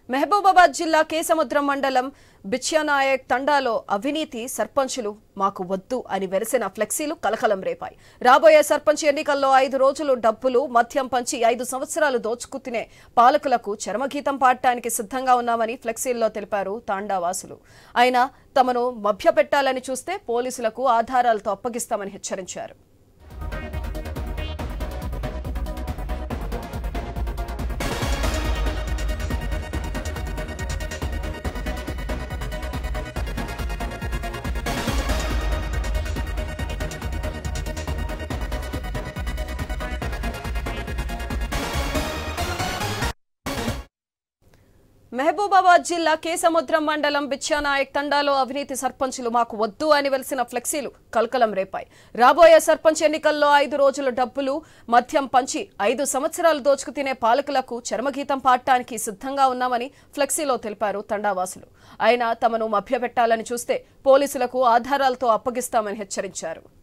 మహబూబాబాద్ జిల్లా కేసముద్రం మండలం బిచ్యానాయక్ తండాలో అవినీతి సర్పంచులు మాకు వద్దు అని వెలిసిన ఫ్లెక్సీలు కలకలం రేపాయి రాబోయే సర్పంచ్ ఎన్నికల్లో ఐదు రోజులు డబ్బులు మద్యం పంచి ఐదు సంవత్సరాలు దోచుకు తినే పాలకులకు చరమగీతం పాడటానికి సిద్ధంగా ఉన్నామని ఫ్లెక్సీల్లో తెలిపారు తాండావాసులు అయినా తమను మభ్యపెట్టాలని చూస్తే పోలీసులకు ఆధారాలతో అప్పగిస్తామని హెచ్చరించారు మహబూబాబాద్ జిల్లా కేసముద్రం మండలం బిచ్చానాయక్ తండాలో అవినీతి సర్పంచులు మాకు వద్దు అని వెలిసిన ఫ్లెక్సీలు కలకలం రేపాయి రాబోయే సర్పంచ్ ఎన్నికల్లో ఐదు రోజుల డబ్బులు మద్యం పంచి ఐదు సంవత్సరాలు దోచుకు తినే పాలకులకు చర్మగీతం పాడటానికి సిద్ధంగా ఉన్నామని ఫ్లెక్సీలో తెలిపారు తండావాసులు అయినా తమను మభ్యపెట్టాలని చూస్తే పోలీసులకు ఆధారాలతో అప్పగిస్తామని హెచ్చరించారు